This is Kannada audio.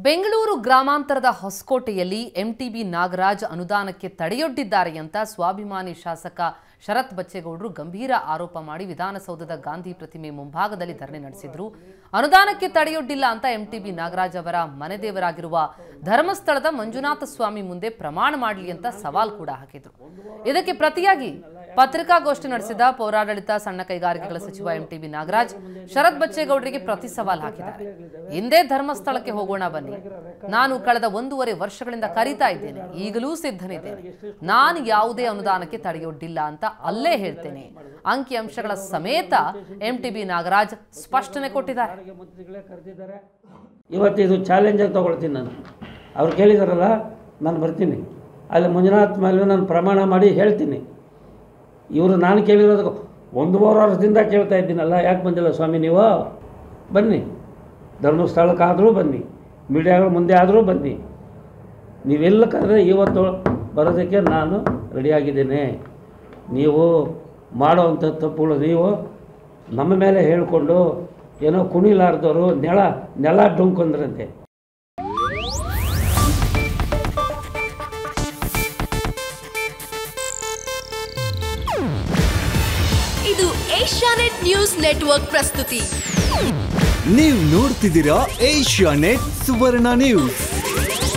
ಬೆಂಗಳೂರು ಗ್ರಾಮಾಂತರದ ಹೊಸಕೋಟೆಯಲ್ಲಿ ಎಂಟಿಬಿ ನಾಗರಾಜ್ ಅನುದಾನಕ್ಕೆ ತಡೆಯೊಡ್ಡಿದ್ದಾರೆ ಅಂತ ಸ್ವಾಭಿಮಾನಿ ಶಾಸಕ ಶರತ್ ಬಚ್ಚೇಗೌಡರು ಗಂಭೀರ ಆರೋಪ ಮಾಡಿ ವಿಧಾನಸೌಧದ ಗಾಂಧಿ ಪ್ರತಿಮೆ ಮುಂಭಾಗದಲ್ಲಿ ಧರಣಿ ನಡೆಸಿದ್ರು ಅನುದಾನಕ್ಕೆ ತಡೆಯೊಡ್ಡಿಲ್ಲ ಅಂತ ಎಂಟಿಬಿ ನಾಗರಾಜ್ ಅವರ ಮನೆದೇವರಾಗಿರುವ ಧರ್ಮಸ್ಥಳದ ಮಂಜುನಾಥ ಸ್ವಾಮಿ ಮುಂದೆ ಪ್ರಮಾಣ ಮಾಡಲಿ ಅಂತ ಸವಾಲ್ ಕೂಡ ಹಾಕಿದ್ರು ಇದಕ್ಕೆ ಪ್ರತಿಯಾಗಿ ಪತ್ರಿಕಾಗೋಷ್ಠಿ ನಡೆಸಿದ ಪೌರಾಡಳಿತ ಸಣ್ಣ ಕೈಗಾರಿಕೆಗಳ ಸಚಿವ ಎಂಟಿಬಿ ನಾಗರಾಜ್ ಶರತ್ ಬಚ್ಚೇಗೌಡರಿಗೆ ಪ್ರತಿ ಸವಾಲ್ ಹಾಕಿದ್ದಾರೆ ಹಿಂದೆ ಧರ್ಮಸ್ಥಳಕ್ಕೆ ಹೋಗೋಣ ಬನ್ನಿ ನಾನು ಕಳೆದ ಒಂದೂವರೆ ವರ್ಷಗಳಿಂದ ಕರೀತಾ ಇದ್ದೇನೆ ಈಗಲೂ ಸಿದ್ಧನಿದ್ದೇನೆ ನಾನು ಯಾವುದೇ ಅನುದಾನಕ್ಕೆ ತಡೆಯೊಡ್ಡಿಲ್ಲ ಅಂತ ಅಲ್ಲೇ ಹೇಳ್ತೇನೆ ಅಂಕಿ ಅಂಶಗಳ ಸಮೇತ ಎಂಟಿಬಿ ನಾಗರಾಜ್ ಸ್ಪಷ್ಟನೆ ಕೊಟ್ಟಿದ್ದಾರೆ ಮಂತ್ರಿಗಳೇ ಕರೆದಿದ್ದಾರೆ ಇವತ್ತು ಇದು ಚಾಲೆಂಜಾಗಿ ತೊಗೊಳ್ತೀನಿ ನಾನು ಅವ್ರು ಕೇಳಿದಾರಲ್ಲ ನಾನು ಬರ್ತೀನಿ ಅಲ್ಲಿ ಮಂಜುನಾಥ್ ಮೇಲೆ ನಾನು ಪ್ರಮಾಣ ಮಾಡಿ ಹೇಳ್ತೀನಿ ಇವರು ನಾನು ಕೇಳಿರೋದು ಒಂದು ಮೂರು ವರ್ಷದಿಂದ ಕೇಳ್ತಾ ಇದ್ದೀನಲ್ಲ ಯಾಕೆ ಬಂದಿಲ್ಲ ಸ್ವಾಮಿ ನೀವು ಬನ್ನಿ ಧರ್ಮಸ್ಥಳಕ್ಕಾದರೂ ಬನ್ನಿ ಮೀಡಿಯಾಗಳ ಮುಂದೆ ಆದರೂ ಬನ್ನಿ ನೀವೆಲ್ಲ ಕರೆದ್ರೆ ಇವತ್ತು ಬರೋದಕ್ಕೆ ನಾನು ರೆಡಿಯಾಗಿದ್ದೇನೆ ನೀವು ಮಾಡೋವಂಥ ತಪ್ಪುಗಳು ನೀವು ನಮ್ಮ ಮೇಲೆ ಹೇಳಿಕೊಂಡು ಏನೋ ಕುಣಿಲಾರ್ದವರು ನೆಲ ನೆಲ ಡುಂಕೊಂಡ್ರಂತೆ ಇದು ಏಷ್ಯಾನೆಟ್ ನ್ಯೂಸ್ ನೆಟ್ವರ್ಕ್ ಪ್ರಸ್ತುತಿ ನೀವು ನೋಡ್ತಿದ್ದೀರಾ ಏಷ್ಯಾ ನೆಟ್ ಸುವರ್ಣ ನ್ಯೂಸ್